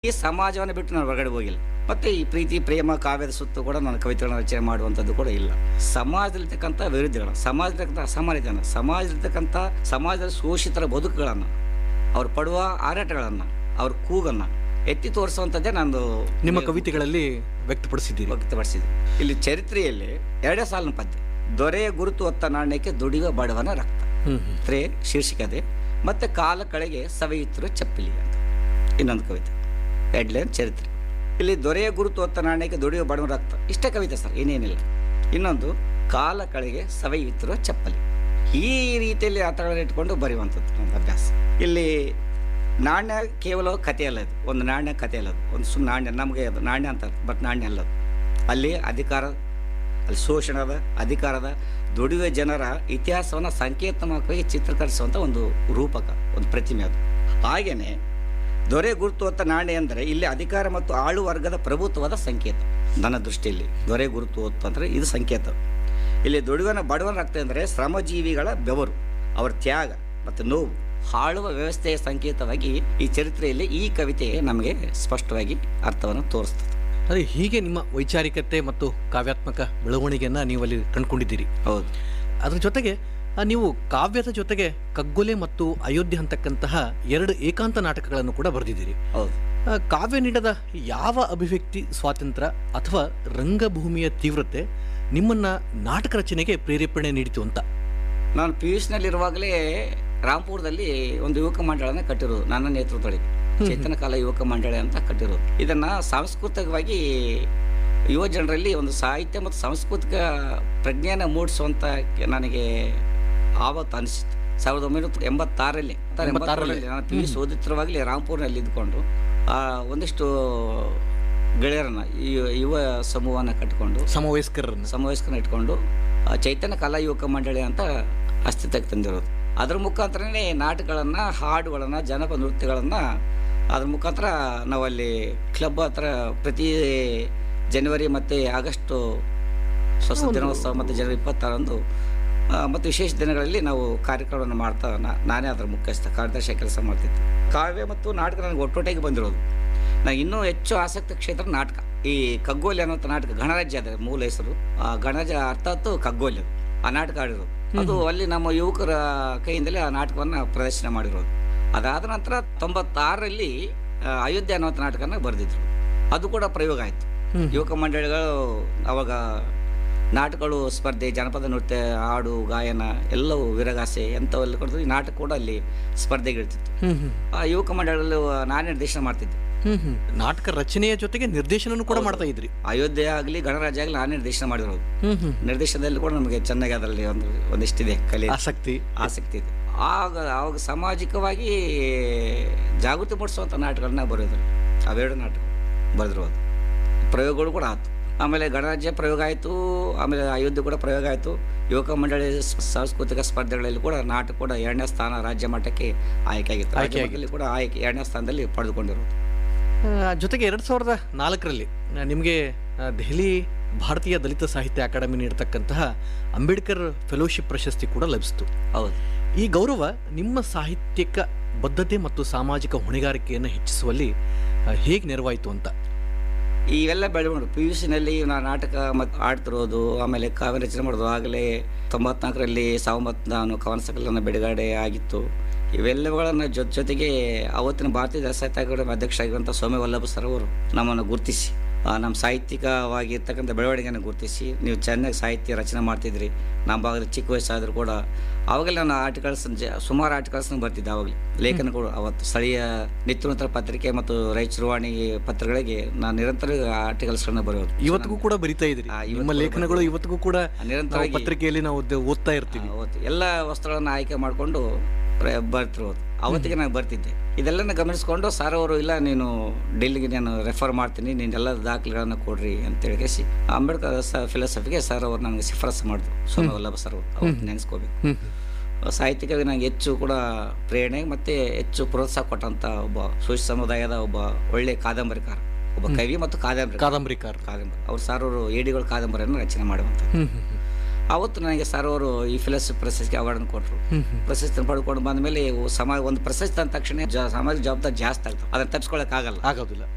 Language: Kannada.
ಈ ಸಮಾಜವನ್ನು ಬಿಟ್ಟು ನಾನು ಹೊರಗಡೆ ಹೋಗಿಲ್ಲ ಮತ್ತೆ ಈ ಪ್ರೀತಿ ಪ್ರೇಮ ಕಾವ್ಯದ ಸುತ್ತು ಕೂಡ ನಾನು ಕವಿತೆಗಳನ್ನು ರಚನೆ ಮಾಡುವಂಥದ್ದು ಕೂಡ ಇಲ್ಲ ಸಮಾಜದಲ್ಲಿರ್ತಕ್ಕಂಥ ವಿರುದ್ಧಗಳು ಸಮಾಜದಲ್ಲಿರ್ತಕ್ಕಂಥ ಅಸಮಾನತೆಯನ್ನು ಸಮಾಜದಲ್ಲಿರ್ತಕ್ಕಂಥ ಸಮಾಜದ ಶೋಷಿತರ ಬದುಕುಗಳನ್ನು ಅವ್ರು ಪಡುವ ಆರಾಟಗಳನ್ನು ಅವ್ರ ಕೂಗನ್ನು ಎತ್ತಿ ತೋರಿಸುವಂಥದ್ದೇ ನಂದು ನಿಮ್ಮ ಕವಿತೆಗಳಲ್ಲಿ ವ್ಯಕ್ತಪಡಿಸಿದ್ದೀರಿ ವ್ಯಕ್ತಪಡಿಸಿದೆ ಇಲ್ಲಿ ಚರಿತ್ರೆಯಲ್ಲಿ ಎರಡೇ ಸಾಲಿನ ಪದ್ಯ ದೊರೆಯ ಗುರುತು ಹೊತ್ತ ನಾಣ್ಯಕ್ಕೆ ದುಡಿಯುವ ಬಡವನ ರಕ್ತ ಹ್ಮ್ ಹ್ಮ್. ತ್ರೇ ಶೀರ್ಷಿಕೆ ಅದೇ ಮತ್ತೆ ಕಾಲ ಕಳೆಗೆ ಸವೆಯುತ್ತಿರೋ ಚಪ್ಪಲಿ ಅಂತ ಇನ್ನೊಂದು ಕವಿತೆ ಹೆಡ್ಲೈನ್ ಚರಿತ್ರೆ ಇಲ್ಲಿ ದೊರೆಯ ಗುರುತು ಹೊತ್ತ ನಾಣ್ಯಕ್ಕೆ ದುಡಿಯುವ ಬಡವನ ರಕ್ತ ಇಷ್ಟೇ ಕವಿತೆ ಸರ್ ಇನ್ನೇನಿಲ್ಲ ಇನ್ನೊಂದು ಕಾಲ ಕಳೆಗೆ ಸವೆಯುತ್ತಿರೋ ಚಪ್ಪಲಿ ಈ ರೀತಿಯಲ್ಲಿ ಅರ್ಥಗಳನ್ನು ಇಟ್ಕೊಂಡು ಬರೆಯುವಂಥದ್ದು ನನ್ನ ಅಭ್ಯಾಸ ಇಲ್ಲಿ ನಾಣ್ಯ ಕೇವಲ ಕಥೆ ಅಲ್ಲ ಇದು ಒಂದು ನಾಣ್ಯ ಕಥೆ ಅಲ್ಲ ಅದು ಒಂದು ಸುಮ್ಮನೆ ನಾಣ್ಯ ನಮಗೆ ಅದು ನಾಣ್ಯ ಅಂತಾರೆ ಬಟ್ ನಾಣ್ಯ ಅಲ್ಲ ಅದು ಅಲ್ಲಿ ಅಧಿಕಾರ ಅಲ್ಲಿ ಶೋಷಣದ ಅಧಿಕಾರದ ದುಡಿಯುವ ಜನರ ಇತಿಹಾಸವನ್ನು ಸಂಕೇತಾತ್ಮಕವಾಗಿ ಚಿತ್ರೀಕರಿಸುವಂಥ ಒಂದು ರೂಪಕ ಒಂದು ಪ್ರತಿಮೆ ಅದು ಹಾಗೆಯೇ ದೊರೆ ಗುರುತು ಹೊತ್ತ ನಾಣ್ಯ ಅಂದರೆ ಇಲ್ಲಿ ಅಧಿಕಾರ ಮತ್ತು ಆಳು ವರ್ಗದ ಪ್ರಭುತ್ವದ ಸಂಕೇತ ನನ್ನ ದೃಷ್ಟಿಯಲ್ಲಿ ದೊರೆ ಗುರುತು ಹೊತ್ತು ಅಂದರೆ ಇದು ಸಂಕೇತ ಇಲ್ಲಿ ದುಡಿಯುವನ ಬಡವನ ರಕ್ತ ಅಂದರೆ ಶ್ರಮಜೀವಿಗಳ ಬೆವರು ಅವರ ತ್ಯಾಗ ಮತ್ತು ನೋವು ಆಳುವ ವ್ಯವಸ್ಥೆಯ ಸಂಕೇತವಾಗಿ ಈ ಚರಿತ್ರೆಯಲ್ಲಿ ಈ ಕವಿತೆ ನಮಗೆ ಸ್ಪಷ್ಟವಾಗಿ ಅರ್ಥವನ್ನು ತೋರಿಸ್ತದೆ ಅದೇ ಹೀಗೆ ನಿಮ್ಮ ವೈಚಾರಿಕತೆ ಮತ್ತು ಕಾವ್ಯಾತ್ಮಕ ಬೆಳವಣಿಗೆಯನ್ನ ನೀವು ಅಲ್ಲಿ ಕಂಡುಕೊಂಡಿದ್ದೀರಿ ಹೌದು ಅದ್ರ ಜೊತೆಗೆ ಆ, ನೀವು ಕಾವ್ಯದ ಜೊತೆಗೆ ಕಗ್ಗೊಲೆ ಮತ್ತು ಅಯೋಧ್ಯೆ ಅಂತಕ್ಕಂತಹ ಎರಡು ಏಕಾಂತ ನಾಟಕಗಳನ್ನು ಕೂಡ ಬರೆದಿದ್ದೀರಿ ಹೌದು ಆ, ಕಾವ್ಯ ನೀಡದ ಯಾವ ಅಭಿವ್ಯಕ್ತಿ ಸ್ವಾತಂತ್ರ್ಯ ಅಥವಾ ರಂಗಭೂಮಿಯ ತೀವ್ರತೆ ನಿಮ್ಮನ್ನ ನಾಟಕ ರಚನೆಗೆ ಪ್ರೇರೇಪಣೆ ನೀಡಿತು ಅಂತ ನಾನು ಪಿ ಯು ಸಿನಲ್ಲಿರುವಾಗಲೇ ರಾಂಪುರದಲ್ಲಿ ಒಂದು ಯುವಕ ಮಂಡಳನ ಕಟ್ಟಿರೋದು ನನ್ನ ನೇತೃತ್ವದಲ್ಲಿ ಚೇತನ ಕಾಲ ಯುವಕ ಮಂಡಳಿ ಅಂತ ಕಟ್ಟಿರೋದು ಇದನ್ನ ಸಾಂಸ್ಕೃತಿಕವಾಗಿ ಯುವ ಜನರಲ್ಲಿ ಒಂದು ಸಾಹಿತ್ಯ ಮತ್ತು ಸಾಂಸ್ಕೃತಿಕ ಪ್ರಜ್ಞೆಯನ್ನು ಮೂಡಿಸುವಂತ ನನಗೆ ಆವತ್ತು ಅನಿಸಿತು ಸಾವಿರದ ಒಂಬೈನೂರ ಎಂಬತ್ತಾರರಲ್ಲಿ ಎಂಬತ್ತಾರರಲ್ಲಿ ನಾನು ಪಿ ಯು ಸಿ ಓದುತ್ತಿರುವಾಗಲೇ ರಾಂಪುರ್ನಲ್ಲಿ ಇದ್ಕೊಂಡು ಆ, ಒಂದಿಷ್ಟು ಗೆಳೆಯರನ್ನ ಈ ಯುವ ಸಮೂಹನ ಕಟ್ಟಿಕೊಂಡು ಸಮವಯಸ್ಕರನ್ನ ಸಮವಯಸ್ಕರನ್ನ ಇಟ್ಕೊಂಡು ಆ, ಚೈತನ್ಯ ಕಲಾ ಯುವಕ ಮಂಡಳಿ ಅಂತ ಅಸ್ತಿತ್ವಕ್ಕೆ ತಂದಿರೋದು ಅದರ ಮುಖಾಂತರನೇ ನಾಟಕಗಳನ್ನು ಹಾಡುಗಳನ್ನು ಜನಪದ ನೃತ್ಯಗಳನ್ನು ಅದ್ರ ಮುಖಾಂತರ ನಾವಲ್ಲಿ ಕ್ಲಬ್ ಹತ್ರ ಪ್ರತಿ ಜನವರಿ ಮತ್ತು ಆಗಸ್ಟು ಸ್ವತಂತ್ರ ದಿನೋತ್ಸವ ಮತ್ತು ಜನವರಿ ಇಪ್ಪತ್ತಾರಂದು ಆ, ಮತ್ತು ವಿಶೇಷ ದಿನಗಳಲ್ಲಿ ನಾವು ಕಾರ್ಯಕ್ರಮವನ್ನು ಮಾಡ್ತಾ ನಾ- ನಾನೇ ಅದರ ಮುಖ್ಯಸ್ಥ ಕಾರ್ಯದರ್ಶಿ ಕೆಲಸ ಮಾಡ್ತಿದ್ದೆ ಕಾವ್ಯ ಮತ್ತು ನಾಟಕ ನನಗೆ ಒಟ್ಟೊಟ್ಟಿಗೆ ಬಂದಿರೋದು ನನಗೆ ಇನ್ನೂ ಹೆಚ್ಚು ಆಸಕ್ತ ಕ್ಷೇತ್ರ ನಾಟಕ ಈ ಕಗ್ಗೋಲಿ ಅನ್ನೋಂಥ ನಾಟಕ ಗಣರಾಜ್ಯ ಅದ ಮೂಲ ಹೆಸರು ಆ ಗಣರಾಜ್ಯ ಅರ್ಥಾತ್ ಕಗ್ಗೋಲಿ ಅದು ಆ ನಾಟಕ ಆಡಿರೋದು ಅದು ಅಲ್ಲಿ ನಮ್ಮ ಯುವಕರ ಕೈಯಿಂದಲೇ ಆ ನಾಟಕವನ್ನು ಪ್ರದರ್ಶನ ಮಾಡಿರೋದು ಅದಾದ ನಂತರ ತೊಂಬತ್ತಾರರಲ್ಲಿ ಆ, ಅಯೋಧ್ಯೆ ಅನ್ನೋಂಥ ನಾಟಕನ ಬರೆದಿದ್ರು ಅದು ಕೂಡ ಪ್ರಯೋಗ ಆಯಿತು ಯುವಕ ಮಂಡಳಿಗಳು ಅವಾಗ ನಾಟಕಗಳು ಸ್ಪರ್ಧೆ ಜನಪದ ನೃತ್ಯ ಹಾಡು ಗಾಯನ ಎಲ್ಲವೂ ವಿರಗಾಸೆ ಎಂಥವೆಲ್ಲ ಕೊಡ್ತಿದ್ರು ಈ ನಾಟಕ ಕೂಡ ಅಲ್ಲಿ ಸ್ಪರ್ಧೆಗೆ ಇರ್ತಿತ್ತು ಹ್ಮ್ ಹ್ಮ್ ಆ ಯುವಕ ಮಂಡಳಿಯಲ್ಲಿ ನಾನೇ ನಿರ್ದೇಶನ ಮಾಡ್ತಿದ್ದೆ ಹ್ಮ್ ಹ್ಮ್ ನಾಟಕ ರಚನೆಯ ಜೊತೆಗೆ ನಿರ್ದೇಶನನೂ ಕೂಡ ಮಾಡ್ತಾ ಇದ್ರಿ ಅಯೋಧ್ಯೆ ಆಗಲಿ ಗಣರಾಜ್ಯ ಆಗಲಿ ನಾನೇ ನಿರ್ದೇಶನ ಮಾಡಿರೋದು ಹ್ಮ್ ಹ್ಮ್ ನಿರ್ದೇಶನದಲ್ಲಿ ಕೂಡ ನಮಗೆ ಚೆನ್ನಾಗಿ ಅದರಲ್ಲಿ ಒಂದು ಒಂದಿಷ್ಟಿದೆ ಕಲೆ ಆಸಕ್ತಿ ಆಸಕ್ತಿ ಇದೆ ಆಗ ಆವಾಗ ಸಾಮಾಜಿಕವಾಗಿ ಜಾಗೃತಿ ಮೂಡಿಸುವಂಥ ನಾಟಕಗಳನ್ನ ಬರೆಯೋದು ಅವೆರಡು ನಾಟಕ ಬರೆದಿರೋದು ಪ್ರಯೋಗಗಳು ಕೂಡ ಆಯ್ತು ಆಮೇಲೆ ಗಣರಾಜ್ಯ ಪ್ರಯೋಗ ಆಯಿತು ಆಮೇಲೆ ಅಯೋಧ್ಯೆ ಕೂಡ ಪ್ರಯೋಗ ಆಯಿತು ಯುವಕ ಮಂಡಳಿ ಸ್- ಸಾಂಸ್ಕೃತಿಕ ಸ್ಪರ್ಧೆಗಳಲ್ಲಿ ಕೂಡ ನಾಟಕ ಕೂಡ ಎರಡನೇ ಸ್ಥಾನ ರಾಜ್ಯ ಮಟ್ಟಕ್ಕೆ ಆಯ್ಕೆ ಆಗಿತ್ತು ರಾಜ್ಯ ಆಯ್ಕೆ ಮಟ್ಟದಲ್ಲಿ ಕೂಡ ಆಯ್ಕೆ ಎರಡನೇ ಸ್ಥಾನದಲ್ಲಿ ಪಡೆದುಕೊಂಡಿರೋದು ಆ, ಜೊತೆಗೆ ಎರಡು ಸಾವಿರದ ನಾಲ್ಕರಲ್ಲಿ ಆ, ನಿಮಗೆ ಆ, ದೆಹಲಿ ಭಾರತೀಯ ದಲಿತ ಸಾಹಿತ್ಯ ಅಕಾಡೆಮಿ ನೀಡತಕ್ಕಂತಹ ಅಂಬೇಡ್ಕರ್ ಫೆಲೋಶಿಪ್ ಪ್ರಶಸ್ತಿ ಕೂಡ ಲಭಿಸಿತು ಹೌದು ಈ ಗೌರವ ನಿಮ್ಮ ಸಾಹಿತ್ಯಿಕ ಬದ್ಧತೆ ಮತ್ತು ಸಾಮಾಜಿಕ ಹೊಣೆಗಾರಿಕೆಯನ್ನು ಹೆಚ್ಚಿಸುವಲ್ಲಿ ಹೇಗೆ ನೆರವಾಯಿತು ಅಂತ ಇವೆಲ್ಲ ಬೆಳವಣಿಗೆ ಪಿ ಯು ಸಿನಲ್ಲಿ ನಾನು ನಾಟಕ ಮತ್ತು ಆಡ್ತಿರೋದು ಆಮೇಲೆ ಕಾವ್ಯ ರಚನೆ ಮಾಡೋದು ಆಗಲೇ ತೊಂಬತ್ನಾಲ್ಕರಲ್ಲಿ ಸಾವಂಬತ್ ನಾನು ಕವನ ಸಂಕಲನ ಬಿಡುಗಡೆ ಆಗಿತ್ತು ಇವೆಲ್ಲವುಗಳನ್ನು ಜೊತೆ ಜೊತೆಗೆ ಅವತ್ತಿನ ಭಾರತೀಯ ಸಾಹಿತ್ಯ ಅಕಾಡೆಮಿ ಅಧ್ಯಕ್ಷರಾಗಿರುವಂಥ ಸೌಮ್ಯ ವಲ್ಲಭ ಸರ್ ಅವರು ನಮ್ಮನ್ನು ಗುರುತಿಸಿ ಆ, ನಮ್ಮ ಸಾಹಿತ್ಯಿಕವಾಗಿ ಇರ್ತಕ್ಕಂಥ ಬೆಳವಣಿಗೆಯನ್ನು ಗುರುತಿಸಿ ನೀವು ಚೆನ್ನಾಗಿ ಸಾಹಿತ್ಯ ರಚನೆ ಮಾಡ್ತಿದ್ರಿ ನಮ್ಮ ಭಾಗದ ಚಿಕ್ಕ ವಯಸ್ಸಾದರೂ ಕೂಡ ಆವಾಗಲೇ ನಾನು ಆರ್ಟಿಕಲ್ಸ್ ಸುಮಾರು ಆರ್ಟಿಕಲ್ಸ್ನ ಬರ್ತಿದ್ದೆ ಆವಾಗಲೇ ಲೇಖನಗಳು ಅವತ್ತು ಸ್ಥಳೀಯ ನಿತ್ಯನೂತನ ಪತ್ರಿಕೆ ಮತ್ತು ರೈಚುರುವಾಣಿ ಪತ್ರಗಳಿಗೆ ನಾನು ನಿರಂತರ ಆರ್ಟಿಕಲ್ಸ್ಗಳನ್ನ ಬರೆಯೋದು ಇವತ್ತಿಗೂ ಕೂಡ ಬರಿತಾ ಇದ್ರಿ ಆ, ಇವತ್ತು ನಿಮ್ಮ ಕೂಡ ಲೇಖನಗಳು ಇವತ್ತಿಗೂ ಕೂಡ ನಿರಂತರವಾಗಿ- ನಾವು ಪತ್ರಿಕೆಯಲ್ಲಿ ನಾವು ಓದ್- ಓದ್ತಾ ಇರ್ತೀವಿ ಅವತ್ತು ಎಲ್ಲ ವಸ್ತುಗಳನ್ನು ಆಯ್ಕೆ ಮಾಡಿಕೊಂಡು ಬರ್ತಿರೋದು ಅವತ್ತಿಗೆ ನಾನು ಬರ್ತಿದ್ದೆ ಇದೆಲ್ಲನ ಗಮನಿಸ್ಕೊಂಡು ಸರ್ ಅವರು ಇಲ್ಲ ನೀನು ಡೆಲ್ಲಿಗೆ ನಾನು ರೆಫರ್ ಮಾಡ್ತೀನಿ ನೀನು ಎಲ್ಲ ದಾಖಲೆಗಳನ್ನು ಕೊಡ್ರಿ ಅಂತೇಳಿ ಕೇಸಿ ಅಂಬೇಡ್ಕರ್ ಸ ಫಿಲಾಸಫಿಗೆ ಸರ್ ಅವರು ನನಗೆ ಶಿಫಾರಸು ಮಾಡಿದ್ರು ಸೋಮ ವಲ್ಲಭ ಸರ್ ಅವರು ಅವತ್ತು ನೆನೆಸ್ಕೋಬೇಕು ಹ್ಮ್ ಸಾಹಿತ್ಯಿಕವಾಗಿ ನನಗೆ ಹೆಚ್ಚು ಕೂಡ ಪ್ರೇರಣೆ ಮತ್ತು ಹೆಚ್ಚು ಪ್ರೋತ್ಸಾಹ ಕೊಟ್ಟಂಥ ಒಬ್ಬ ಸೋಷ ಸಮುದಾಯದ ಒಬ್ಬ ಒಳ್ಳೆಯ ಕಾದಂಬರಿಕಾರ ಒಬ್ಬ ಕವಿ ಮತ್ತು ಕಾದಂಬರಿ ಕಾದಂಬರಿಕಾರ ಕಾದಂಬರಿ ಅವ್ರು ಸರ್ ಅವರು ಏಡಿಗಳ ಕಾದಂಬರಿಯನ್ನು ರಚನೆ ಮಾಡುವಂಥ ಹ್ಮ್ ಹ್ಮ್ ಹ್ಮ್. ಅವತ್ತು ನನಗೆ ಸರ್ ಅವರು ಈ ಫಿಲಾಸಫಿ ಪ್ರಶಸ್ತಿಗೆ ಅವಾರ್ಡನ್ನು ಕೊಟ್ಟರು ಹ್ಮ್ ಹ್ಮ್. ಪ್ರಶಸ್ತಿ ಪಡ್ಕೊಂಡು ಬಂದ ಮೇಲೆ ಸಮಾಜ ಒಂದು ಪ್ರಶಸ್ತಿ ಅಂದ ತಕ್ಷಣ ಜ- ಸಾಮಾಜಿಕ ಜವಾಬ್ದಾರಿ ಜಾಸ್ತಿ ಆಗ್ತದೆ ಅದನ್ನು ತಪ್ಪಿಸ್ಕೊಳ್ಳೋಕ್ಕಾಗಲ್ಲ ಆಗೋದಿಲ್ಲ